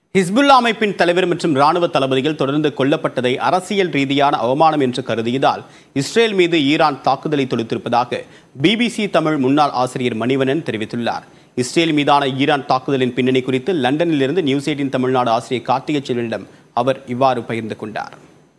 Hezbollah அமைப்பின் தலைவர் மற்றும் ராணுவ தளபதிகள் தொடர்ந்து கொல்லப்பட்டதை அரசியல் ரீதியான அவமானம் என்று கருதியதால் இஸ்ரேல் மீது ஈரான் தாக்குதலை தொடுத்திருப்பதாக பிபிசி தமிழ் முன்னாள் ஆசிரியர் மணிவணன் தெரிவித்துள்ளார் இஸ்ரேல் மீதான ஈரான் தாக்குதலின் பின்னணி குறித்து லண்டனிலிருந்து நியூஸ் எயிட்டின் தமிழ்நாடு ஆசிரியர் கார்த்திகை செல்வனிடம் அவர் இவ்வாறு பகிர்ந்து கொண்டார்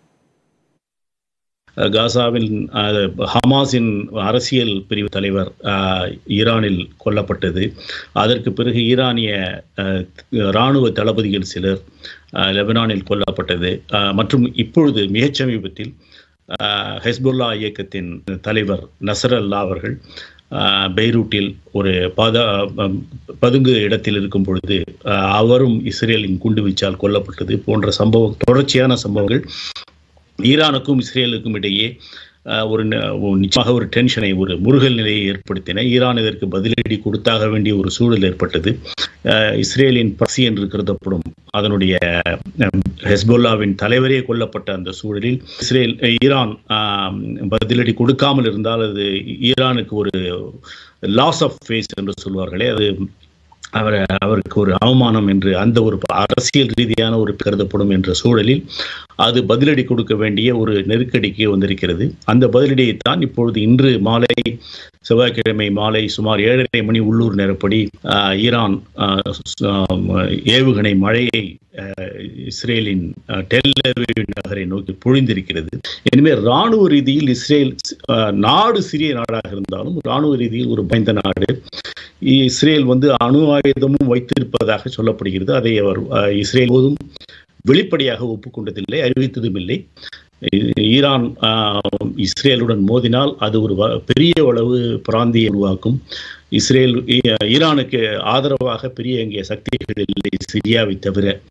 காசாவில் அஹ், ஹமாஸின் அரசியல் பிரிவு தலைவர் அஹ், ஈரானில் கொல்லப்பட்டது அதற்கு பிறகு ஈரானிய அஹ், இராணுவ தளபதிகள் சிலர் அஹ், லெபனானில் கொல்லப்பட்டது அஹ், மற்றும் இப்பொழுது மிகச் சமீபத்தில் அஹ், ஹெஸ்புல்லா இயக்கத்தின் தலைவர் நசர் அல்லா அவர்கள் அஹ், பெய்ரூட்டில் ஒரு பத அஹ், பதுங்கு இடத்தில் இருக்கும் பொழுது அஹ், அவரும் இஸ்ரேலின் குண்டுவீச்சால் கொல்லப்பட்டது போன்ற சம்பவம் தொடர்ச்சியான சம்பவங்கள் ஈரானுக்கும் இஸ்ரேலுக்கும் இடையே அஹ், ஒரு ந- ஒரு நிச்சயமாக ஒரு டென்ஷனை ஒரு முருகல் நிலையை ஏற்படுத்தின ஈரான் இதற்கு பதிலடி கொடுத்தாக வேண்டிய ஒரு சூழல் ஏற்பட்டது அஹ், இஸ்ரேலின் பசி என்று கருதப்படும் அதனுடைய அஹ், ஹெஸ்புல்லாவின் தலைவரே கொல்லப்பட்ட அந்த சூழலில் இஸ்ரேல் ஈரான் ஆம், பதிலடி கொடுக்காமல் இருந்தால் அது ஈரானுக்கு ஒரு லாஸ் ஆஃப் ஃபேஸ் என்று சொல்வார்களே அது அவர் அவருக்கு ஒரு அவமானம் என்று அந்த ஒரு அரசியல் ரீதியான ஒரு கருதப்படும் என்ற சூழலில் அது பதிலடி கொடுக்க வேண்டிய ஒரு நெருக்கடிக்கு வந்திருக்கிறது அந்த பதிலடியை தான் இப்பொழுது இன்று மாலை செவ்வாய்க்கிழமை மாலை சுமார் ஏழரை மணி உள்ளூர் நேரப்படி ஆஹ், ஈரான் ஆஹ், ஸ்- ஆம், ஏவுகணை மழையை ஆஹ், இஸ்ரேலின் ஆஹ், டெல் அவிவ் நகரை நோக்கி பொழிந்திருக்கிறது எனவே ராணுவ ரீதியில் இஸ்ரேல் ஆஹ், நாடு சிறிய நாடாக இருந்தாலும் ராணுவ ரீதியில் ஒரு பயந்த நாடு இஸ்ரேல் வந்து அணு ஆயுதமும் வைத்திருப்பதாக சொல்லப்படுகிறது அதை அவர் அஹ், இஸ்ரேல் போதும் வெளிப்படையாக ஒப்புக்கொண்டதில்லை அறிவித்ததும் இல்லை ஈ- ஈரான் ஆஹ், இஸ்ரேலுடன் மோதினால் அது ஒரு வ- பெரிய அளவு பிராந்திய உருவாக்கும் இஸ்ரேல் ஈ- ஈரானுக்கு ஆதரவாக பெரிய இங்கே சக்திகள் இல்லை சிரியாவை தவிர